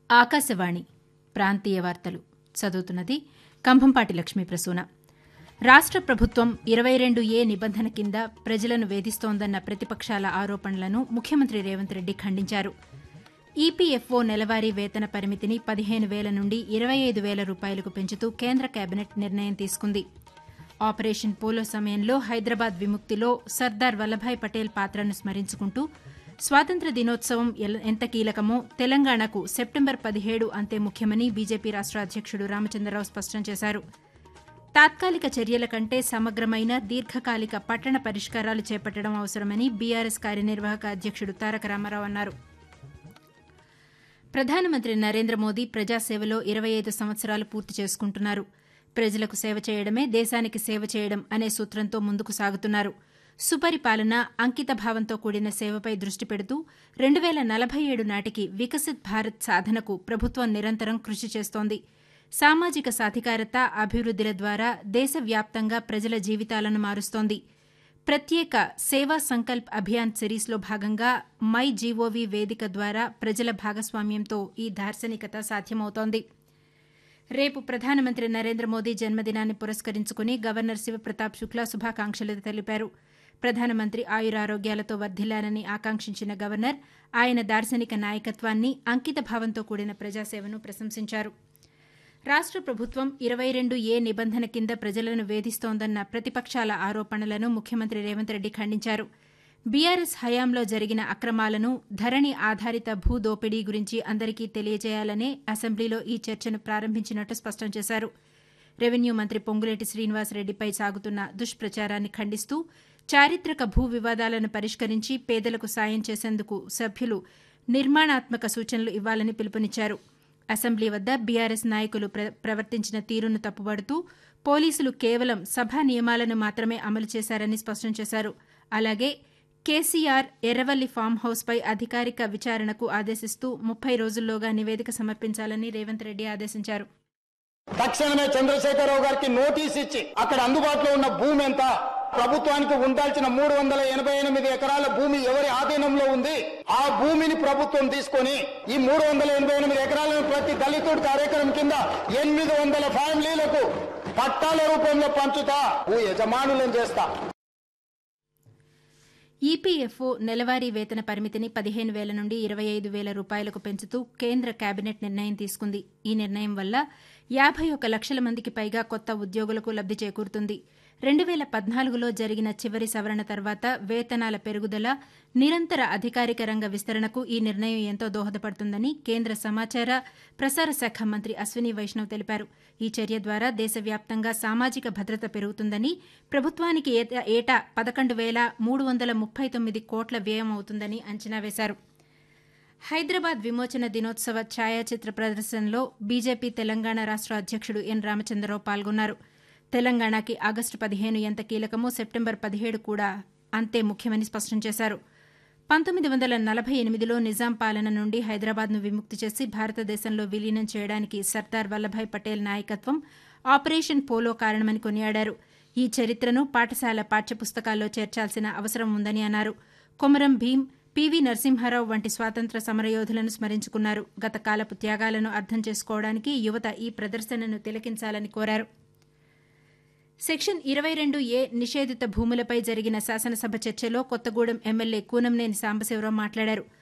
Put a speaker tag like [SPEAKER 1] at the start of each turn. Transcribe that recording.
[SPEAKER 1] ఆకాశవాణి ప్రాంతీయ వార్తలు చదువుతున్నది కంభంపాటి లక్ష్మీ ప్రసూన రాష్ట్ర ప్రభుత్వం ఇరవై రెండు ఏ నిబంధన కింద ప్రజలను వేధిస్తోందన్న ప్రతిపక్షాల ఆరోపణలను ముఖ్యమంత్రి రేవంత్ రెడ్డి ఖండించారు ఈపీఎఫ్ఓ నెలవారీ వేతన పరిమితిని పదిహేను వేల నుండి ఇరవై ఐదు వేల రూపాయలకు పెంచుతూ కేంద్ర కేబినెట్ నిర్ణయం తీసుకుంది ఆపరేషన్ పోలో సమయంలో హైదరాబాద్ విముక్తిలో సర్దార్ వల్లభాయ్ పటేల్ పాత్రను స్మరించుకుంటూ స్వాతంత్ర దినోత్సవం ఎల- ఎంత కీలకమో తెలంగాణకు సెప్టెంబర్ పదిహేడు అంతే ముఖ్యమని బీజేపీ రాష్ట్ర అధ్యక్షుడు రామచంద్రరావు స్పష్టం చేశారు తాత్కాలిక చర్యల కంటే సమగ్రమైన దీర్ఘకాలిక పట్టణ పరిష్కారాలు చేపట్టడం అవసరమని బీఆర్ఎస్ కార్యనిర్వాహక అధ్యక్షుడు తారక రామారావు అన్నారు ప్రధానమంత్రి నరేంద్ర మోదీ ప్రజాసేవలో ఇరవై ఐదు సంవత్సరాలు పూర్తి చేసుకుంటున్నారు ప్రజలకు సేవ చేయడమే దేశానికి సేవ చేయడం అనే సూత్రంతో ముందుకు సాగుతున్నారు సుపరిపాలన అంకిత భావంతో కూడిన సేవపై దృష్టి పెడుతూ రెండు వేల నలభై ఏడు నాటికి వికసిత్ భారత్ సాధనకు ప్రభుత్వం నిరంతరం కృషి చేస్తోంది సామాజిక సాధికారత అభివృద్దిల ద్వారా దేశవ్యాప్తంగా ప్రజల జీవితాలను మారుస్తోంది ప్రత్యేక సేవా సంకల్ప్ అభియాన్ సిరీస్లో భాగంగా మై జీఓవీ వేదిక ద్వారా ప్రజల భాగస్వామ్యంతో ఈ దార్శనికత సాధ్యమవుతోంది రేపు ప్రధానమంత్రి నరేంద్ర మోదీ జన్మదినాన్ని పురస్కరించుకుని గవర్నర్ శివప్రతాప్ శుక్లా శుభాకాంక్షలు తెలిపారు ప్రధానమంత్రి ఆయురారోగ్యాలతో వర్ధిల్లాలని ఆకాంక్షించిన గవర్నర్ ఆయన దార్శనిక నాయకత్వాన్ని అంకిత భావంతో కూడిన ప్రజాసేవను ప్రశంసించారు రాష్ట్ర ప్రభుత్వం ఇరవై రెండు ఏ నిబంధన కింద ప్రజలను వేధిస్తోందన్న ప్రతిపక్షాల ఆరోపణలను ముఖ్యమంత్రి రేవంత్ రెడ్డి ఖండించారు బీఆర్ఎస్ హయాంలో జరిగిన అక్రమాలను ధరణి ఆధారిత భూ దోపిడీ గురించి అందరికీ తెలియజేయాలనే అసెంబ్లీలో ఈ చర్చను ప్రారంభించినట్టు స్పష్టం చేశారు రెవెన్యూ మంత్రి పొంగులేటి శ్రీనివాసరెడ్డిపై సాగుతున్న దుష్ప్రచారాన్ని ఖండిస్తూ చారిత్రక భూ వివాదాలను పరిష్కరించి పేదలకు సాయం చేసేందుకు సభ్యులు నిర్మాణాత్మక సూచనలు ఇవ్వాలని పిలుపునిచ్చారు అసెంబ్లీ వద్ద బీఆర్ఎస్ నాయకులు ప్ర- ప్రవర్తించిన తీరును తప్పుబడుతూ పోలీసులు కేవలం సభా నియమాలను మాత్రమే అమలు చేశారని స్పష్టం చేశారు అలాగే కేసీఆర్ ఎర్రవల్లి ఫామ్ హౌస్పై అధికారిక విచారణకు ఆదేశిస్తూ ముప్పై రోజుల్లోగా నివేదిక సమర్పించాలని రేవంత్ రెడ్డి ఆదేశించారు
[SPEAKER 2] తక్షణమే చంద్రశేఖరరావు గారికి నోటీస్ ఇచ్చి అక్కడ అందుబాటులో ఉన్న భూమి ఎంత ప్రభుత్వానికి ఉండాల్సిన మూడు వందల ఎనభై ఎనిమిది ఎకరాల భూమి ఎవరి ఆధీనంలో ఉంది ఆ భూమిని ప్రభుత్వం తీసుకొని ఈ మూడు వందల ఎనభై ఎనిమిది ఎకరాలను ప్రతి దళితుడి కార్యక్రమం కింద ఎనిమిది వందల ఫ్యామిలీలకు పట్టాల రూపంలో పంచుతా భూ యజమానులను చేస్తా
[SPEAKER 1] ఈపీఎఫ్ఓ నెలవారీ వేతన పరిమితిని పదిహేను వేల నుండి ఇరవై ఐదు వేల రూపాయలకు పెంచుతూ కేంద్ర కేబినెట్ నిర్ణయం తీసుకుంది ఈ నిర్ణయం వల్ల యాభై ఒక లక్షల మందికి పైగా కొత్త ఉద్యోగులకు లబ్ది చేకూరుతుంది రెండు వేల పద్నాలుగులో జరిగిన చివరి సవరణ తర్వాత వేతనాల పెరుగుదల నిరంతర అధికారిక రంగ విస్తరణకు ఈ నిర్ణయం ఎంతో దోహదపడుతుందని కేంద్ర సమాచార ప్రసార శాఖ మంత్రి అశ్విని వైష్ణవ్ తెలిపారు ఈ చర్య ద్వారా దేశవ్యాప్తంగా సామాజిక భద్రత పెరుగుతుందని ప్రభుత్వానికి ఏటా- ఏటా పదకొండు వేల మూడు వందల ముప్పై తొమ్మిది కోట్ల వ్యయం అవుతుందని అంచనా వేశారు హైదరాబాద్ విమోచన దినోత్సవ ఛాయాచిత్ర ప్రదర్శనలో బీజేపీ తెలంగాణ రాష్ట్ర అధ్యక్షుడు ఎన్ రామచంద్రరావు పాల్గొన్నారు తెలంగాణకి ఆగస్టు పదిహేను ఎంత కీలకమో సెప్టెంబర్ పదిహేడు కూడా అంతే ముఖ్యమని స్పష్టం చేశారు పంతొమ్మిది వందల నలభై ఎనిమిదిలో నిజాం పాలన నుండి హైదరాబాద్ను విముక్తి చేసి భారతదేశంలో విలీనం చేయడానికి సర్దార్ వల్లభాయ్ పటేల్ నాయకత్వం ఆపరేషన్ పోలో కారణమని కొనియాడారు ఈ చరిత్రను పాఠశాల పాఠ్యపుస్తకాల్లో చేర్చాల్సిన అవసరం ఉందని అన్నారు కొమరం భీం పివి నరసింహారావు వంటి స్వాతంత్ర సమరయోధులను స్మరించుకున్నారు గత కాలపు త్యాగాలను అర్థం చేసుకోవడానికి యువత ఈ ప్రదర్శనను తిలకించాలని కోరారు సెక్షన్ ఇరవై రెండు ఏ నిషేధిత భూములపై జరిగిన శాసనసభ చర్చలో కొత్తగూడెం ఎమ్మెల్యే కూనంనేని సాంబశివరావు మాట్లాడారు